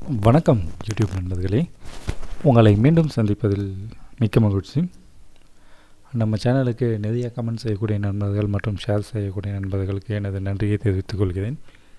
வணக்கம் யூடியூப் நண்பர்களே உங்களை மீண்டும் சந்திப்பதில் மிக்க மகிழ்ச்சி நம்ம சேனலுக்கு நிறைய கமெண்ட் செய்யக்கூடிய நண்பர்கள் மற்றும் ஷேர் செய்யக்கூடிய நண்பர்களுக்கு எனது நன்றியை தெரிவித்துக் கொள்கிறேன்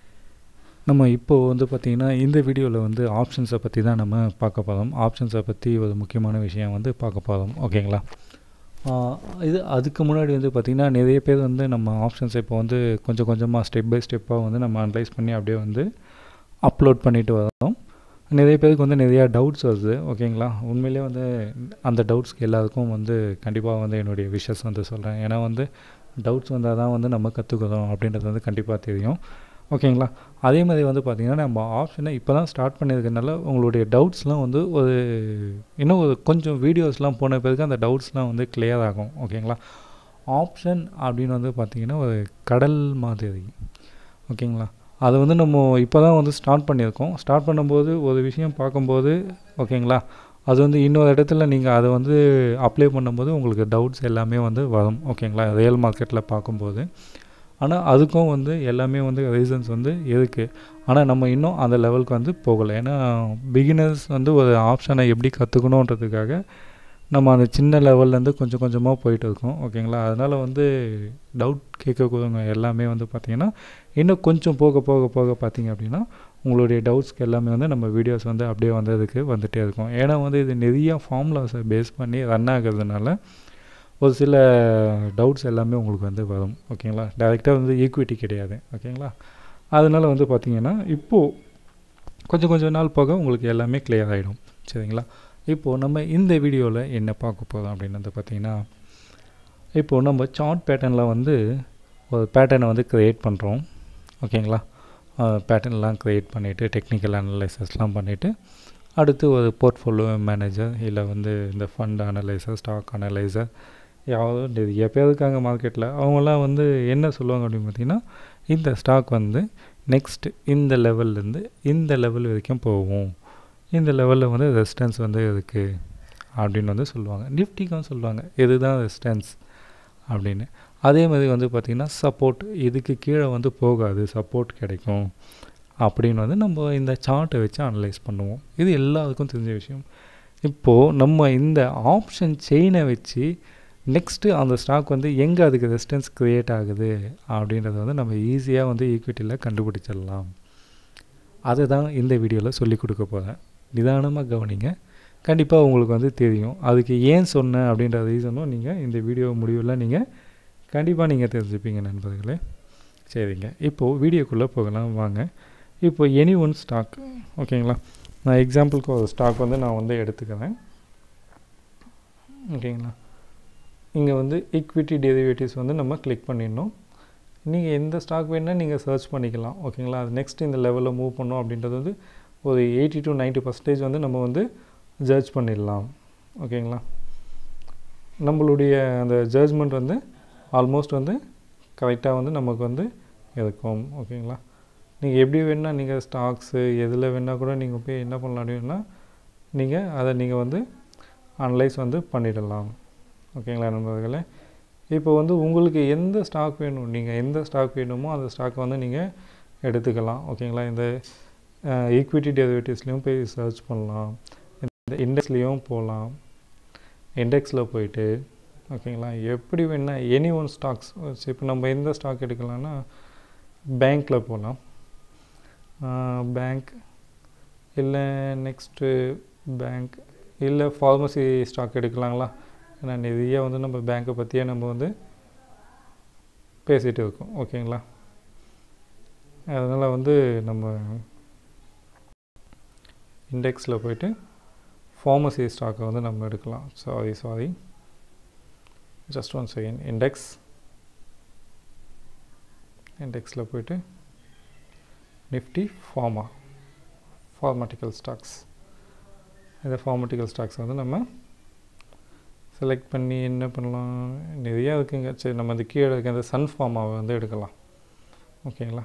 நம்ம இப்போது வந்து பார்த்திங்கன்னா இந்த வீடியோவில் வந்து ஆப்ஷன்ஸை பற்றி தான் நம்ம பார்க்க போகிறோம் ஆப்ஷன்ஸை பற்றி ஒரு முக்கியமான விஷயம் வந்து பார்க்க போகிறோம் ஓகேங்களா ஆஹ் இது அதுக்கு முன்னாடி வந்து பார்த்திங்கன்னா நிறைய பேர் வந்து நம்ம ஆப்ஷன்ஸ் இப்போ வந்து கொஞ்சம் கொஞ்சமாக ஸ்டெப் பை ஸ்டெப்பாக வந்து நம்ம அனலைஸ் பண்ணி அப்படியே வந்து அப்லோட் பண்ணிட்டு வரோம் நிறைய பேருக்கு வந்து நிறையா டவுட்ஸ் வருது ஓகேங்களா உண்மையிலே வந்து அந்த டவுட்ஸ்க்கு எல்லாருக்கும் வந்து கண்டிப்பாக வந்து என்னுடைய விஷஸ் வந்து சொல்கிறேன் ஏன்னா வந்து டவுட்ஸ் வந்தால் தான் வந்து நம்ம கற்றுக்கிறோம் அப்படின்றது வந்து கண்டிப்பாக தெரியும் ஓகேங்களா அதே மாதிரி வந்து பார்த்திங்கன்னா நம்ம ஆப்ஷனை இப்போ தான் ஸ்டார்ட் பண்ணியிருக்கனால உங்களுடைய டவுட்ஸ்லாம் வந்து ஒரு இன்னும் ஒரு கொஞ்சம் வீடியோஸ்லாம் போன பிறகு அந்த டவுட்ஸ்லாம் வந்து கிளியர் ஆகும் ஓகேங்களா ஆப்ஷன் அப்படின்னு வந்து பார்த்திங்கன்னா ஒரு கடல் மாதிரி ஓகேங்களா அது வந்து நம்ம இப்போ தான் வந்து ஸ்டார்ட் பண்ணியிருக்கோம் ஸ்டார்ட் பண்ணும்போது ஒரு விஷயம் பார்க்கும்போது ஓகேங்களா அது வந்து இன்னொரு இடத்துல நீங்கள் அதை வந்து அப்ளை பண்ணும்போது உங்களுக்கு டவுட்ஸ் எல்லாமே வந்து வரும் ஓகேங்களா ரியல் மார்க்கெட்டில் பார்க்கும்போது ஆனால் அதுக்கும் வந்து எல்லாமே வந்து ரீசன்ஸ் வந்து இருக்குது ஆனால் நம்ம இன்னும் அந்த லெவலுக்கு வந்து போகலை ஏன்னா பிகினர்ஸ் வந்து ஒரு ஆப்ஷனை எப்படி கற்றுக்கணுன்றதுக்காக நம்ம அந்த சின்ன லெவல்லேருந்து கொஞ்சம் கொஞ்சமாக போயிட்டு இருக்கோம் ஓகேங்களா அதனால் வந்து டவுட் கேட்கக்கூடியவங்க எல்லாமே வந்து பார்த்திங்கன்னா இன்னும் கொஞ்சம் போக போக போக பார்த்திங்க அப்படின்னா உங்களுடைய டவுட்ஸ்க்கு எல்லாமே வந்து நம்ம வீடியோஸ் வந்து அப்படியே வந்ததுக்கு வந்துகிட்டே இருக்கும் ஏன்னா வந்து இது நிறைய ஃபார்முலாஸை பேஸ் பண்ணி ரன் ஆகிறதுனால ஒரு சில டவுட்ஸ் எல்லாமே உங்களுக்கு வந்து வரும் ஓகேங்களா டேரெக்டாக வந்து ஈக்விட்டி கிடையாது ஓகேங்களா அதனால் வந்து பார்த்திங்கன்னா இப்போது கொஞ்சம் கொஞ்சம் நாள் போக உங்களுக்கு எல்லாமே கிளியர் ஆகிடும் சரிங்களா இப்போது நம்ம இந்த வீடியோவில் என்ன பார்க்க போகிறோம் அப்படின்னு வந்து பார்த்திங்கன்னா இப்போது நம்ம சார்ட் பேட்டர்னில் வந்து ஒரு பேட்டர்னை வந்து க்ரியேட் பண்ணுறோம் ஓகேங்களா பேட்டர்ன்லாம் க்ரியேட் பண்ணிவிட்டு டெக்னிக்கல் அனலைசஸ்லாம் பண்ணிவிட்டு அடுத்து ஒரு போர்ட்ஃபோலியோ மேனேஜர் இல்லை வந்து இந்த ஃபண்ட் அனலைசர் ஸ்டாக் அனலைசர் யாரோ நிறைய பேர் இருக்காங்க மார்க்கெட்டில் அவங்களாம் வந்து என்ன சொல்லுவாங்க அப்படின்னு பார்த்தீங்கன்னா இந்த ஸ்டாக் வந்து நெக்ஸ்ட் இந்த லெவல்லேருந்து இந்த லெவல் வரைக்கும் போகும் இந்த லெவலில் வந்து ரெசிஸ்டன்ஸ் வந்து இருக்குது அப்படின்னு வந்து சொல்லுவாங்க நிஃப்டிக்கும் சொல்லுவாங்க இதுதான் ரெசிஸ்டன்ஸ் அப்படின்னு அதே மாதிரி வந்து பார்த்திங்கன்னா சப்போர்ட் இதுக்கு கீழே வந்து போகாது சப்போர்ட் கிடைக்கும் அப்படின்னு வந்து நம்ம இந்த சார்ட்டை வச்சு அனலைஸ் பண்ணுவோம் இது எல்லாருக்கும் தெரிஞ்ச விஷயம் இப்போது நம்ம இந்த ஆப்ஷன் செயினை வச்சு நெக்ஸ்ட்டு அந்த ஸ்டாக் வந்து எங்கே அதுக்கு ரெசிஸ்டன்ஸ் க்ரியேட் ஆகுது அப்படின்றத வந்து நம்ம ஈஸியாக வந்து ஈக்விட்டியில் கண்டுபிடிச்சிடலாம் அதை தான் இந்த வீடியோவில் சொல்லி கொடுக்க போகிறேன் நிதானமாக கவனிங்க கண்டிப்பாக உங்களுக்கு வந்து தெரியும் அதுக்கு ஏன் சொன்னேன் அப்படின்ற ரீசனும் நீங்கள் இந்த வீடியோ முடிவில் நீங்கள் கண்டிப்பாக நீங்கள் தெரிஞ்சுப்பீங்க நண்பர்களே சரிங்க இப்போது வீடியோக்குள்ளே போகலாம் வாங்க இப்போ எனி ஒன் ஸ்டாக் ஓகேங்களா நான் எக்ஸாம்பிளுக்கு ஒரு ஸ்டாக் வந்து நான் வந்து எடுத்துக்கிறேன் ஓகேங்களா இங்கே வந்து ஈக்விட்டி டெரிவேட்டிவ்ஸ் வந்து நம்ம கிளிக் பண்ணிடணும் நீங்கள் எந்த ஸ்டாக் வேணால் நீங்கள் சர்ச் பண்ணிக்கலாம் ஓகேங்களா அது நெக்ஸ்ட் இந்த லெவலில் மூவ் பண்ணோம் அப்படின்றது வந்து ஒரு எயிட்டி டு நைன்ட்டி பர்சன்டேஜ் வந்து நம்ம வந்து ஜட்ஜ் பண்ணிடலாம் ஓகேங்களா நம்மளுடைய அந்த ஜட்ஜ்மெண்ட் வந்து ஆல்மோஸ்ட் வந்து கரெக்டாக வந்து நமக்கு வந்து இருக்கும் ஓகேங்களா நீங்கள் எப்படி வேணால் நீங்கள் ஸ்டாக்ஸு எதில் வேணால் கூட நீங்கள் போய் என்ன பண்ணலாம் அப்படின்னா நீங்கள் அதை நீங்கள் வந்து அனலைஸ் வந்து பண்ணிடலாம் ஓகேங்களா நண்பர்களே இப்போ வந்து உங்களுக்கு எந்த ஸ்டாக் வேணும் நீங்கள் எந்த ஸ்டாக் வேணுமோ அந்த ஸ்டாக்கை வந்து நீங்கள் எடுத்துக்கலாம் ஓகேங்களா இந்த ஈக்விட்டி டெரிவேட்டிவ்ஸ்லேயும் போய் சர்ச் பண்ணலாம் இந்த இண்டெக்ஸ்லேயும் போகலாம் இண்டெக்ஸில் போயிட்டு ஓகேங்களா எப்படி வேணால் எனி ஒன் ஸ்டாக்ஸ் இப்போ நம்ம எந்த ஸ்டாக் எடுக்கலாம்னா பேங்க்கில் போகலாம் பேங்க் இல்லை நெக்ஸ்ட்டு பேங்க் இல்லை ஃபார்மசி ஸ்டாக் எடுக்கலாங்களா ஏன்னா நிறைய வந்து நம்ம பேங்க்கை பற்றியே நம்ம வந்து பேசிகிட்டு இருக்கோம் ஓகேங்களா அதனால் வந்து நம்ம இண்டெக்ஸில் போயிட்டு ஃபார்மசி ஸ்டாக்கை வந்து நம்ம எடுக்கலாம் sorry sorry just one second index இண்டெக்ஸில் போயிட்டு நிஃப்டி ஃபார்மா ஃபார்மட்டிக்கல் ஸ்டாக்ஸ் இந்த ஃபார்மட்டிக்கல் ஸ்டாக்ஸ் வந்து நம்ம செலக்ட் பண்ணி என்ன பண்ணலாம் நிறையா இருக்குங்க சரி நம்ம அந்த கீழே இருக்க அந்த சன் ஃபார்மாவை வந்து எடுக்கலாம் ஓகேங்களா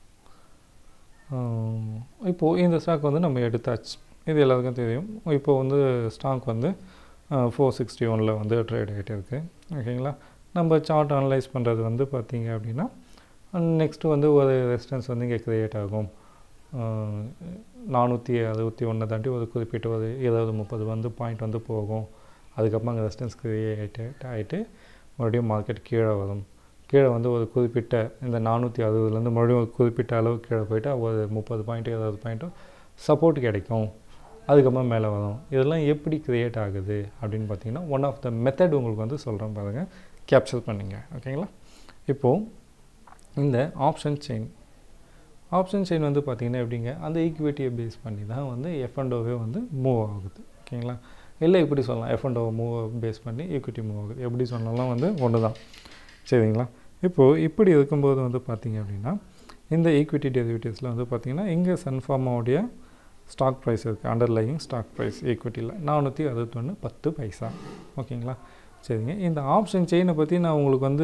இப்போது இந்த ஸ்டாக் வந்து நம்ம எடுத்தாச்சு இது எல்லாருக்கும் தெரியும் இப்போ வந்து ஸ்டாக் வந்து ஃபோர் சிக்ஸ்டி ஒனில் வந்து ட்ரேட் ஆகிட்டு இருக்குது ஓகேங்களா நம்ம சார்ட் அனலைஸ் பண்ணுறது வந்து பார்த்திங்க அப்படின்னா நெக்ஸ்ட்டு வந்து ஒரு ரெசிஸ்டன்ஸ் வந்து இங்கே க்ரியேட் ஆகும் நானூற்றி அறுபத்தி ஒன்று தாண்டி ஒரு குறிப்பிட்ட ஒரு இருபது முப்பது வந்து பாயிண்ட் வந்து போகும் அதுக்கப்புறம் அங்கே ரெசிஸ்டன்ஸ் கிரியேட் ஆகிட்டு மறுபடியும் மார்க்கெட் கீழே வரும் கீழே வந்து ஒரு குறிப்பிட்ட இந்த நானூற்றி அறுபதுலேருந்து மறுபடியும் ஒரு குறிப்பிட்ட அளவு கீழே போயிட்டு ஒரு முப்பது பாயிண்ட்டு இருபது பாயிண்ட்டும் சப்போர்ட் கிடைக்கும் அதுக்கப்புறம் மேலே வரும் இதெல்லாம் எப்படி க்ரியேட் ஆகுது அப்படின்னு பார்த்தீங்கன்னா ஒன் ஆஃப் த மெத்தட் உங்களுக்கு வந்து சொல்கிறேன் பாருங்கள் கேப்சர் பண்ணிங்க ஓகேங்களா இப்போது இந்த ஆப்ஷன் செயின் ஆப்ஷன் செயின் வந்து பார்த்திங்கன்னா எப்படிங்க அந்த ஈக்விட்டியை பேஸ் பண்ணி தான் வந்து எஃப் அண்ட் ஓவே வந்து மூவ் ஆகுது ஓகேங்களா இல்லை இப்படி சொல்லலாம் F and O move base பண்ணி ஈக்விட்டி மூவ் ஆகுது எப்படி சொன்னாலும் வந்து ஒன்று தான் சரிங்களா இப்போது இப்படி இருக்கும்போது வந்து பார்த்திங்க அப்படின்னா இந்த ஈக்விட்டி டெரிவேட்டிவ்ஸில் வந்து பார்த்திங்கன்னா இங்கே சன்ஃபார்மாவுடைய ஸ்டாக் ப்ரைஸ் இருக்குது அண்டர்லையிங் ஸ்டாக் ப்ரைஸ் ஈக்விட்டியில் நானூற்றி அறுபத்தொன்று பத்து பைசா ஓகேங்களா சரிங்க இந்த ஆப்ஷன் செயினை பற்றி நான் உங்களுக்கு வந்து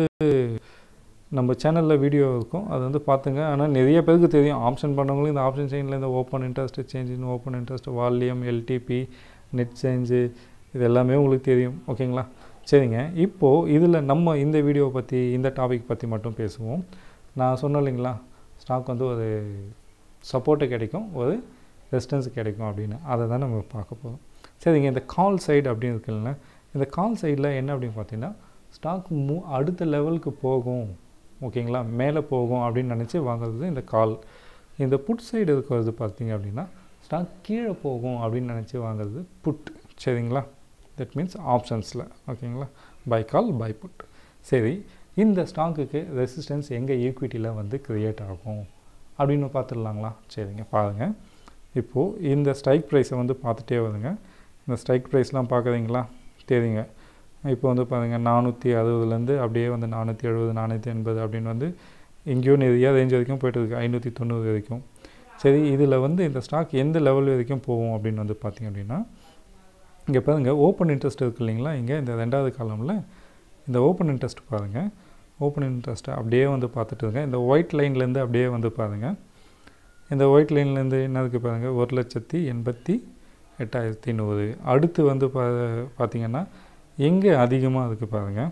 நம்ம சேனலில் வீடியோ இருக்கும் அது வந்து பார்த்துங்க ஆனால் நிறைய பேருக்கு தெரியும் ஆப்ஷன் பண்ணவங்களும் இந்த ஆப்ஷன் செயினில் இந்த open interest change in open interest volume LTP net change இது எல்லாமே உங்களுக்கு தெரியும் ஓகேங்களா சரிங்க இப்போது இதில் நம்ம இந்த வீடியோவை பற்றி இந்த டாபிக் பற்றி மட்டும் பேசுவோம் நான் சொன்னேன் இல்லைங்களா ஸ்டாக் வந்து ஒரு சப்போர்ட்டு கிடைக்கும் ஒரு ரெசிஸ்டன்ஸ் கிடைக்கும் அப்படின்னு அதை தான் நம்ம பார்க்க போகிறோம் சரிங்க இந்த கால் சைடு அப்படின்னு இருக்குல்ல இந்த கால் சைடில் என்ன அப்படின்னு பார்த்தீங்கன்னா ஸ்டாக் மூ அடுத்த லெவலுக்கு போகும் ஓகேங்களா மேலே போகும் அப்படின்னு நினச்சி வாங்குறது இந்த கால் இந்த புட் சைடு இருக்கிறது பார்த்தீங்க அப்படின்னா ஸ்டாக் கீழே போகும் அப்படின்னு நினச்சி வாங்குறது புட் சரிங்களா தட் மீன்ஸ் ஆப்ஷன்ஸில் ஓகேங்களா பை கால் பை புட் சரி இந்த ஸ்டாக்குக்கு ரெசிஸ்டன்ஸ் எங்கே ஈக்விட்டியில் வந்து க்ரியேட் ஆகும் அப்படின்னு பார்த்துடலாங்களா சரிங்க பாருங்கள் இப்போது இந்த ஸ்ட்ரைக் ப்ரைஸை வந்து பார்த்துட்டே வருங்க இந்த ஸ்ட்ரைக் ப்ரைஸ்லாம் பார்க்குறீங்களா தெரியுங்க இப்போ வந்து பாருங்கள் நானூற்றி அறுபதுலேருந்து அப்படியே வந்து நானூற்றி எழுபது நானூற்றி எண்பது அப்படின்னு வந்து எங்கேயோ நிறையா ரேஞ்ச் வரைக்கும் போயிட்டு இருக்கு ஐநூற்றி தொண்ணூறு வரைக்கும் சரி இதில் வந்து இந்த ஸ்டாக் எந்த லெவல் வரைக்கும் போகும் அப்படின்னு வந்து பார்த்திங்க அப்படின்னா இங்கே பாருங்கள் ஓப்பன் இன்ட்ரெஸ்ட் இருக்குது இல்லைங்களா இங்கே இந்த ரெண்டாவது காலமில் இந்த ஓப்பன் இன்ட்ரெஸ்ட் பாருங்கள் ஓப்பன் இன்ட்ரெஸ்ட்டை அப்படியே வந்து பார்த்துட்டு இருக்கேன் இந்த ஒயிட் லைன்லேருந்து அப்படியே வந்து பாருங்கள் இந்த ஒயிட் லைன்லேருந்து என்ன இருக்குது பாருங்கள் ஒரு லட்சத்தி எண்பத்தி எட்டாயிரத்தி நூறு அடுத்து வந்து பா பார்த்திங்கன்னா எங்கே அதிகமாக இருக்குது பாருங்கள்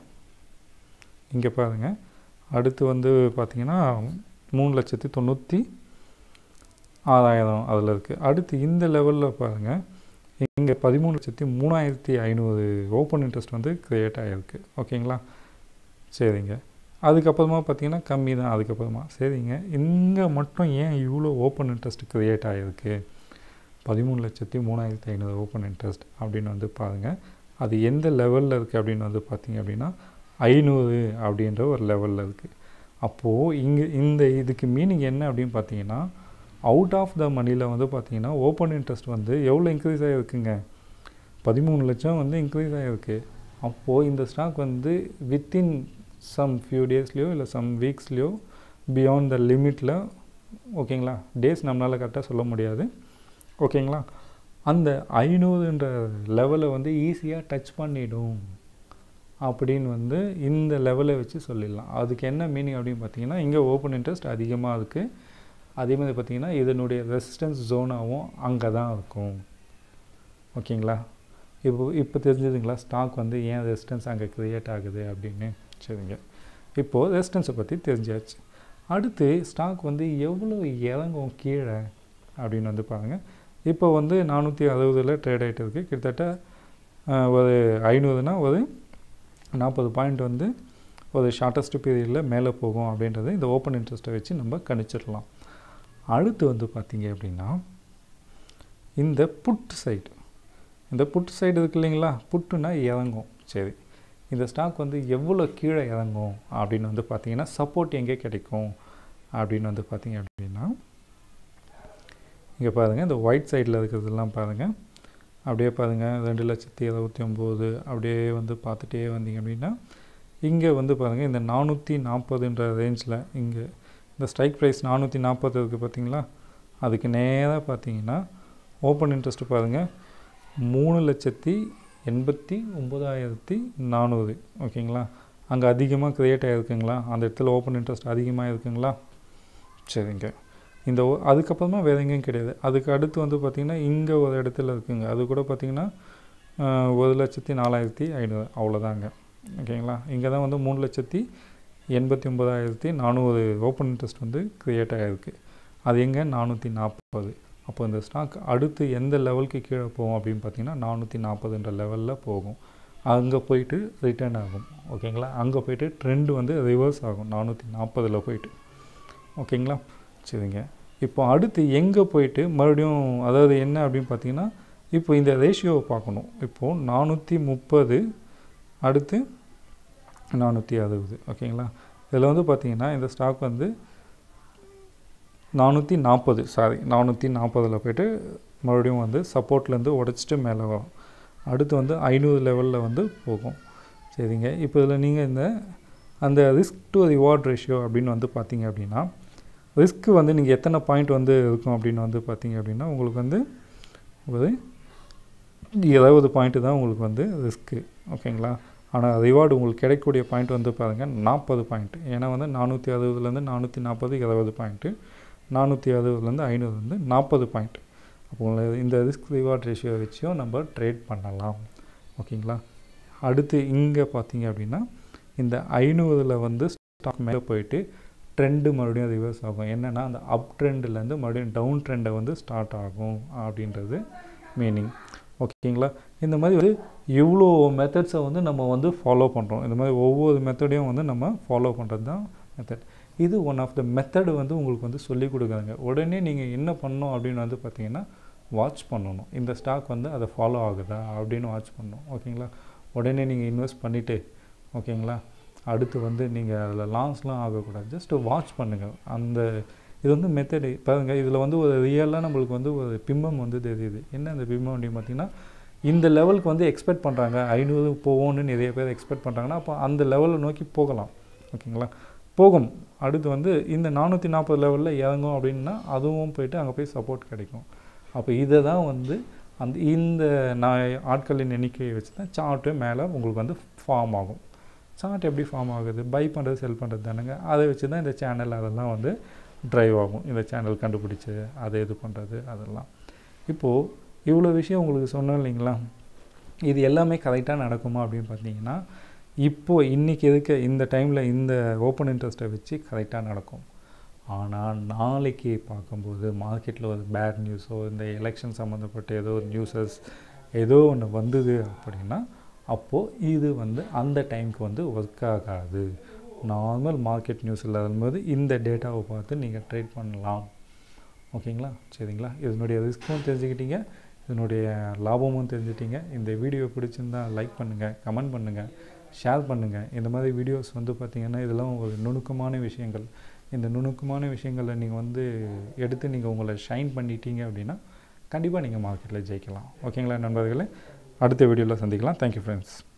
இங்கே பாருங்கள் அடுத்து வந்து பார்த்திங்கன்னா மூணு லட்சத்தி தொண்ணூற்றி ஆறாயிரம் அதில் இருக்குது அடுத்து இந்த லெவலில் பாருங்கள் இங்கே பதிமூணு லட்சத்தி மூணாயிரத்தி ஐநூறு ஓப்பன் இன்ட்ரெஸ்ட் வந்து க்ரியேட் ஆகிருக்கு ஓகேங்களா சரிங்க அதுக்கப்புறமா பார்த்திங்கன்னா கம்மி தான் அதுக்கப்புறமா சரிங்க இங்கே மட்டும் ஏன் இவ்வளோ ஓப்பன் இன்ட்ரெஸ்ட் க்ரியேட் ஆகிருக்கு பதிமூணு லட்சத்தி மூணாயிரத்தி ஐநூறு ஓப்பன் இன்ட்ரெஸ்ட் அப்படின்னு வந்து பாருங்கள் அது எந்த லெவலில் இருக்குது அப்படின்னு வந்து பார்த்திங்க அப்படின்னா ஐநூறு அப்படின்ற ஒரு லெவலில் இருக்குது அப்போது இங்கே இந்த இதுக்கு மீனிங் என்ன அப்படின்னு பார்த்தீங்கன்னா அவுட் ஆஃப் த மணியில் வந்து பார்த்தீங்கன்னா ஓப்பன் இன்ட்ரெஸ்ட் வந்து எவ்வளோ இன்க்ரீஸ் ஆகிருக்குங்க பதிமூணு லட்சம் வந்து இன்க்ரீஸ் ஆகிருக்கு அப்போது இந்த ஸ்டாக் வந்து வித்தின் சம் ஃபியூ டேஸ்லேயோ இல்லை சம் வீக்ஸ்லேயோ பியாண்ட் த லிமிட்டில் ஓகேங்களா டேஸ் நம்மளால் கரெக்டாக சொல்ல முடியாது ஓகேங்களா அந்த ஐநூறுன்ற லெவலை வந்து ஈஸியாக டச் பண்ணிடும் அப்படின்னு வந்து இந்த லெவலை வச்சு சொல்லிடலாம் அதுக்கு என்ன மீனிங் அப்படின்னு பார்த்தீங்கன்னா இங்கே ஓப்பன் இன்ட்ரெஸ்ட் அதிகமாக இருக்குது அதே மாதிரி பார்த்திங்கன்னா இதனுடைய ரெசிஸ்டன்ஸ் ஜோனாகவும் அங்கே தான் இருக்கும் ஓகேங்களா இப்போ இப்போ தெரிஞ்சதுங்களா ஸ்டாக் வந்து ஏன் ரெசிஸ்டன்ஸ் அங்கே க்ரியேட் ஆகுது அப்படின்னு சரிங்க இப்போது ரெசிஸ்டன்ஸை பற்றி தெரிஞ்சாச்சு அடுத்து ஸ்டாக் வந்து எவ்வளோ இறங்கும் கீழே அப்படின்னு வந்து பாருங்கள் இப்போ வந்து நானூற்றி அறுபதில் ட்ரேட் ஆகிட்டு இருக்குது கிட்டத்தட்ட ஒரு ஐநூறுனா ஒரு நாற்பது பாயிண்ட் வந்து ஒரு ஷார்ட்டஸ்ட் பீரியடில் மேலே போகும் அப்படின்றது இந்த ஓப்பன் இன்ட்ரெஸ்ட்டை வச்சு நம்ம கணிச்சிடலாம் அடுத்து வந்து பார்த்திங்க அப்படின்னா இந்த புட் சைடு இந்த புட் சைடு இருக்கு இல்லைங்களா புட்டுனா இறங்கும் சரி இந்த ஸ்டாக் வந்து எவ்வளோ கீழே இறங்கும் அப்படின்னு வந்து பார்த்திங்கன்னா சப்போர்ட் எங்கே கிடைக்கும் அப்படின்னு வந்து பார்த்திங்க அப்படின்னா இங்கே பாருங்கள் இந்த ஒயிட் சைடில் இருக்கிறதெல்லாம் பாருங்கள் அப்படியே பாருங்கள் ரெண்டு லட்சத்தி இருபத்தி ஒம்பது அப்படியே வந்து பார்த்துட்டே வந்தீங்க அப்படின்னா இங்கே வந்து பாருங்கள் இந்த நானூற்றி நாற்பதுன்ற ரேஞ்சில் இங்கே இந்த ஸ்ட்ரைக் ப்ரைஸ் நானூற்றி நாற்பது இருக்குது பார்த்தீங்களா அதுக்கு நேராக பார்த்தீங்கன்னா ஓப்பன் இன்ட்ரெஸ்ட் பாருங்கள் மூணு லட்சத்தி எண்பத்தி ஒம்பதாயிரத்தி நானூறு ஓகேங்களா அங்கே அதிகமாக க்ரியேட் ஆகிருக்குங்களா அந்த இடத்துல ஓப்பன் இன்ட்ரெஸ்ட் அதிகமாக இருக்குங்களா சரிங்க இந்த அதுக்கப்புறமா வேறு எங்கேயும் கிடையாது அதுக்கு அடுத்து வந்து பார்த்திங்கன்னா இங்கே ஒரு இடத்துல இருக்குங்க அது கூட பார்த்திங்கன்னா ஒரு லட்சத்தி நாலாயிரத்தி ஐநூறு அவ்வளோதாங்க ஓகேங்களா இங்கே தான் வந்து மூணு லட்சத்தி எண்பத்தி ஒம்பதாயிரத்தி நானூறு ஓப்பன் இன்ட்ரெஸ்ட் வந்து க்ரியேட் ஆகிருக்கு அது எங்கே நானூற்றி நாற்பது அப்போ இந்த ஸ்டாக் அடுத்து எந்த லெவலுக்கு கீழே போகும் அப்படின்னு பார்த்தீங்கன்னா நானூற்றி நாற்பதுன்ற லெவலில் போகும் அங்கே போயிட்டு ரிட்டர்ன் ஆகும் ஓகேங்களா அங்கே போயிட்டு ட்ரெண்டு வந்து ரிவர்ஸ் ஆகும் நானூற்றி நாற்பதில் போயிட்டு ஓகேங்களா சரிங்க இப்போ அடுத்து எங்கே போயிட்டு மறுபடியும் அதாவது என்ன அப்படின்னு பார்த்தீங்கன்னா இப்போ இந்த ரேஷியோவை பார்க்கணும் இப்போது நானூற்றி முப்பது அடுத்து நானூற்றி அறுபது ஓகேங்களா இதில் வந்து பார்த்தீங்கன்னா இந்த ஸ்டாக் வந்து நானூற்றி நாற்பது சாரி நானூற்றி நாற்பதில் போயிட்டு மறுபடியும் வந்து சப்போர்ட்லேருந்து உடச்சிட்டு மேலே வரும் அடுத்து வந்து ஐநூறு லெவலில் வந்து போகும் சரிங்க இப்போ இதில் நீங்கள் இந்த அந்த ரிஸ்க் டு ரிவார்ட் ரேஷியோ அப்படின்னு வந்து பார்த்தீங்க அப்படின்னா ரிஸ்க்கு வந்து நீங்கள் எத்தனை பாயிண்ட் வந்து இருக்கும் அப்படின்னு வந்து பார்த்தீங்க அப்படின்னா உங்களுக்கு வந்து ஒரு இருபது பாயிண்ட்டு தான் உங்களுக்கு வந்து ரிஸ்க்கு ஓகேங்களா ஆனால் ரிவார்டு உங்களுக்கு கிடைக்கக்கூடிய பாயிண்ட் வந்து பாருங்கள் நாற்பது பாயிண்ட் ஏன்னா வந்து நானூற்றி அறுபதுலேருந்து நானூற்றி நாற்பது இருபது பாயிண்ட்டு நானூற்றி அறுபதுலேருந்து ஐநூறு வந்து நாற்பது பாயிண்ட் அப்போ உங்களுக்கு இந்த ரிஸ்க் ரிவார்ட் ரேஷியோ வச்சியும் நம்ம ட்ரேட் பண்ணலாம் ஓகேங்களா அடுத்து இங்கே பார்த்தீங்க அப்படின்னா இந்த ஐநூறில் வந்து ஸ்டாக் மேலே போயிட்டு ட்ரெண்டு மறுபடியும் ரிவர்ஸ் ஆகும் என்னென்னா அந்த அப் ட்ரெண்ட்லேருந்து மறுபடியும் டவுன் ட்ரெண்டை வந்து ஸ்டார்ட் ஆகும் அப்படின்றது மீனிங் ஓகேங்களா இந்த மாதிரி வந்து இவ்வளோ மெத்தட்ஸை வந்து நம்ம வந்து ஃபாலோ பண்ணுறோம் இந்த மாதிரி ஒவ்வொரு மெத்தடையும் வந்து நம்ம ஃபாலோ பண்ணுறது தான் மெத்தட் இது ஒன் ஆஃப் த மெத்தடு வந்து உங்களுக்கு வந்து சொல்லிக் கொடுக்குறாங்க உடனே நீங்கள் என்ன பண்ணணும் அப்படின்னு வந்து பார்த்தீங்கன்னா வாட்ச் பண்ணணும் இந்த ஸ்டாக் வந்து அதை ஃபாலோ ஆகுதா அப்படின்னு வாட்ச் பண்ணணும் ஓகேங்களா உடனே நீங்கள் இன்வெஸ்ட் பண்ணிவிட்டு ஓகேங்களா அடுத்து வந்து நீங்கள் அதில் லாஸ்லாம் ஆகக்கூடாது ஜஸ்ட் வாட்ச் பண்ணுங்கள் அந்த இது வந்து மெத்தடு பாருங்கள் இதில் வந்து ஒரு ரியலாக நம்மளுக்கு வந்து ஒரு பிம்பம் வந்து தெரியுது என்ன அந்த பிம்பம் அப்படின்னு பார்த்தீங்கன்னா இந்த லெவலுக்கு வந்து எக்ஸ்பெக்ட் பண்ணுறாங்க ஐநூறு போகும்னு நிறைய பேர் எக்ஸ்பெக்ட் பண்ணுறாங்கன்னா அப்போ அந்த லெவலை நோக்கி போகலாம் ஓகேங்களா போகும் அடுத்து வந்து இந்த நானூற்றி நாற்பது லெவலில் இறங்கும் அப்படின்னா அதுவும் போயிட்டு அங்கே போய் சப்போர்ட் கிடைக்கும் அப்போ இதை தான் வந்து அந்த இந்த நான் ஆட்களின் எண்ணிக்கையை வச்சு தான் சார்ட்டு மேலே உங்களுக்கு வந்து ஃபார்ம் ஆகும் சார்ட் எப்படி ஃபார்ம் ஆகுது பை பண்ணுறது செல் பண்ணுறது தானுங்க அதை வச்சு தான் இந்த சேனல் அதெல்லாம் வந்து ட்ரைவ் ஆகும் இந்த சேனல் கண்டுபிடிச்சி அதை இது பண்ணுறது அதெல்லாம் இப்போது இவ்வளோ விஷயம் உங்களுக்கு சொன்னோம் இல்லைங்களா இது எல்லாமே கரெக்டாக நடக்குமா அப்படின்னு பார்த்தீங்கன்னா இப்போது இன்றைக்கி இருக்க இந்த டைமில் இந்த ஓப்பன் இன்ட்ரெஸ்ட்டை வச்சு கரெக்டாக நடக்கும் ஆனால் நாளைக்கு பார்க்கும்போது மார்க்கெட்டில் ஒரு பேட் நியூஸோ இந்த எலெக்ஷன் சம்மந்தப்பட்ட ஏதோ ஒரு நியூஸஸ் ஏதோ ஒன்று வந்தது அப்படின்னா அப்போது இது வந்து அந்த டைமுக்கு வந்து ஒர்க் ஆகாது நார்மல் மார்க்கெட் நியூஸ் இல்லாதபோது இந்த டேட்டாவை பார்த்து நீங்கள் ட்ரேட் பண்ணலாம் ஓகேங்களா சரிங்களா இதனுடைய ரிஸ்க்கும் தெரிஞ்சுக்கிட்டீங்க இதனுடைய லாபமும் தெரிஞ்சுட்டீங்க இந்த வீடியோ பிடிச்சிருந்தா லைக் பண்ணுங்கள் கமெண்ட் பண்ணுங்கள் ஷேர் பண்ணுங்கள் இந்த மாதிரி வீடியோஸ் வந்து பார்த்திங்கன்னா இதெல்லாம் ஒரு நுணுக்கமான விஷயங்கள் இந்த நுணுக்கமான விஷயங்களை நீங்கள் வந்து எடுத்து நீங்கள் உங்களை ஷைன் பண்ணிட்டீங்க அப்படின்னா கண்டிப்பாக நீங்கள் மார்க்கெட்டில் ஜெயிக்கலாம் ஓகேங்களா நண்பர்களே அடுத்த வீடியோவில் சந்திக்கலாம் தேங்க்யூ ஃப்ரெண்ட்ஸ்